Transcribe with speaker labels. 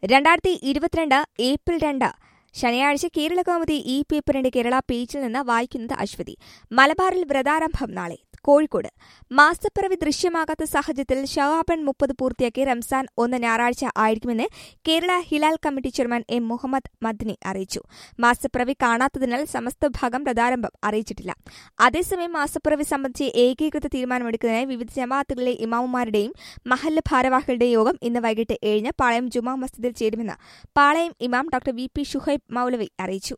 Speaker 1: രണ്ടായിരത്തി ഇരുപത്തിരണ്ട് ഏപ്രിൽ രണ്ട് ശനിയാഴ്ച കേരള കൗമുദി ഈ പേപ്പറിന്റെ കേരള പേജിൽ നിന്ന് വായിക്കുന്നത് അശ്വതി മലബാറിൽ വ്രതാരംഭം നാളെ കോഴിക്കോട് മാസപ്പിറവി ദൃശ്യമാകാത്ത സാഹചര്യത്തിൽ ഷവാബൻ മുപ്പത് പൂർത്തിയാക്കി റംസാൻ ഒന്ന് ഞായറാഴ്ച ആയിരിക്കുമെന്ന് Kerala Hilal committee chairman M Muhammad Madni അറിയിച്ചു മാസപ്പിറവി കാണാത്തതിനാൽ സമസ്ത ഭാഗം വ്രതാരംഭം അറിയിച്ചിട്ടില്ല അതേസമയം മാസപ്പിറവി സംബന്ധിച്ച് ഏകീകൃത തീരുമാനമെടുക്കുന്നതിനായി വിവിധ ജമാഅത്തുകളിലെ ഇമാമുമാരുടെയും മഹല്ല് ഭാരവാഹികളുടെയും യോഗം ഇന്ന് വൈകിട്ട് ഏഴിന് പാളയം ജുമാ മസ്ജിദിൽ ചേരുമെന്ന് പാളയം ഇമാം ഡോക്ടർ വി പി ഷുഹൈബ് മൌലവി അറിയിച്ചു